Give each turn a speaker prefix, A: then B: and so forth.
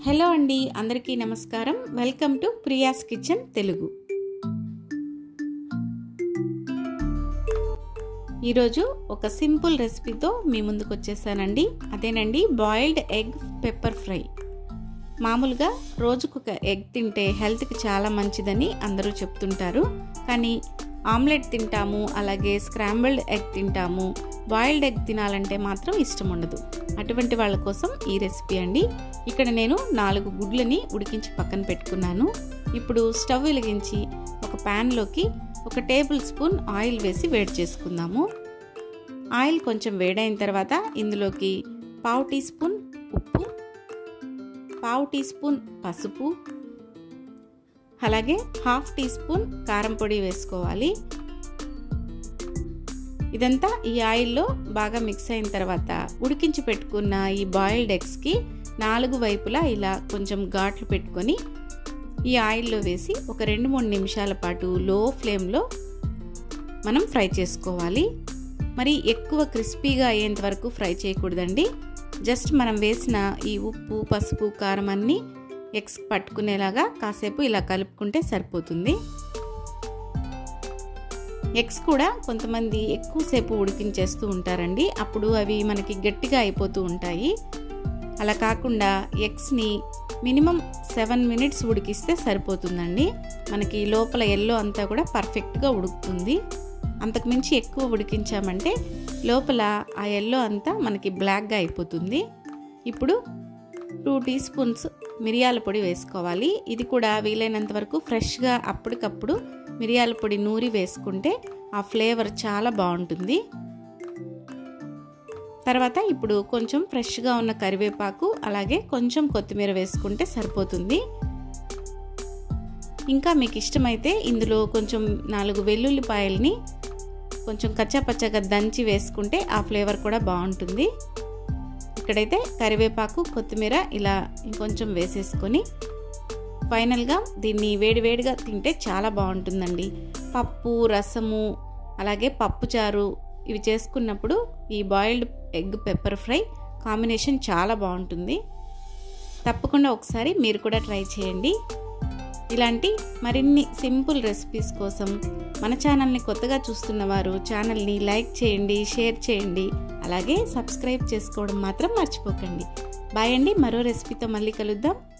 A: hello అండి అందరికీ నమస్కారం welcome to Priya's kitchen Telugu ఈరోజు ఒక సింపుల్ రెసిపీతో మీ ముందుకు వచ్చేసానండి అదేనండి బాయిల్డ్ ఎగ్ పెప్పర్ ఫ్రై మామూలుగా రోజుకు ఒక ఎగ్ తింటే హెల్త్కి చాలా మంచిదని అందరూ చెప్తుంటారు కానీ ఆమ్లెట్ తింటాము అలాగే స్క్రాంబుల్డ్ ఎగ్ తింటాము బాయిల్డ్ ఎగ్ తినాలంటే మాత్రం ఇష్టం ఉండదు అటువంటి వాళ్ళ కోసం ఈ రెసిపీ అండి ఇక్కడ నేను నాలుగు గుడ్లని ఉడికించి పక్కన పెట్టుకున్నాను ఇప్పుడు స్టవ్ వెలిగించి ఒక ప్యాన్లోకి ఒక టేబుల్ స్పూన్ ఆయిల్ వేసి వేడి చేసుకుందాము ఆయిల్ కొంచెం వేడైన తర్వాత ఇందులోకి పావు టీ స్పూన్ ఉప్పు పావు టీ స్పూన్ పసుపు అలాగే హాఫ్ టీ స్పూన్ కారం పొడి వేసుకోవాలి ఇదంతా ఈ ఆయిల్లో బాగా మిక్స్ అయిన తర్వాత ఉడికించి పెట్టుకున్న ఈ బాయిల్డ్ ఎగ్స్కి నాలుగు వైపులా ఇలా కొంచెం ఘాట్లు పెట్టుకొని ఈ ఆయిల్లో వేసి ఒక రెండు మూడు నిమిషాల పాటు లో ఫ్లేమ్లో మనం ఫ్రై చేసుకోవాలి మరి ఎక్కువ క్రిస్పీగా అయ్యేంత వరకు ఫ్రై చేయకూడదండి జస్ట్ మనం వేసిన ఈ ఉప్పు పసుపు కారం అన్నీ ఎగ్స్ పట్టుకునేలాగా కాసేపు ఇలా కలుపుకుంటే సరిపోతుంది ఎగ్స్ కూడా కొంతమంది ఎక్కువసేపు ఉడికించేస్తూ ఉంటారండి అప్పుడు అవి మనకి గట్టిగా అయిపోతూ ఉంటాయి అలా కాకుండా ఎగ్స్ని మినిమం సెవెన్ మినిట్స్ ఉడికిస్తే సరిపోతుందండి మనకి లోపల ఎల్లో అంతా కూడా పర్ఫెక్ట్గా ఉడుకుతుంది అంతకుమించి ఎక్కువ ఉడికించామంటే లోపల ఆ ఎల్లో అంతా మనకి బ్లాక్గా అయిపోతుంది ఇప్పుడు టూ టీ స్పూన్స్ మిరియాల పొడి వేసుకోవాలి ఇది కూడా వీలైనంత వరకు ఫ్రెష్గా అప్పటికప్పుడు మిరియాల పొడి నూరి వేసుకుంటే ఆ ఫ్లేవర్ చాలా బాగుంటుంది తర్వాత ఇప్పుడు కొంచెం ఫ్రెష్గా ఉన్న కరివేపాకు అలాగే కొంచెం కొత్తిమీర వేసుకుంటే సరిపోతుంది ఇంకా మీకు ఇష్టమైతే ఇందులో కొంచెం నాలుగు వెల్లుల్లిపాయల్ని కొంచెం కచ్చాపచ్చగా దంచి వేసుకుంటే ఆ ఫ్లేవర్ కూడా బాగుంటుంది ఇక్కడైతే కరివేపాకు కొత్తిమీర ఇలా ఇంకొంచెం వేసేసుకొని ఫైనల్గా దీన్ని వేడివేడిగా తింటే చాలా బాగుంటుందండి పప్పు రసము అలాగే పప్పుచారు ఇవి చేసుకున్నప్పుడు ఈ boiled egg pepper fry combination చాలా బాగుంటుంది తప్పకుండా ఒకసారి మీరు కూడా ట్రై చేయండి ఇలాంటి మరిన్ని సింపుల్ రెసిపీస్ కోసం మన ఛానల్ని కొత్తగా చూస్తున్న వారు ఛానల్ని లైక్ చేయండి షేర్ చేయండి అలాగే సబ్స్క్రైబ్ చేసుకోవడం మాత్రం మర్చిపోకండి బాయ్ అండి మరో రెసిపీతో మళ్ళీ కలుద్దాం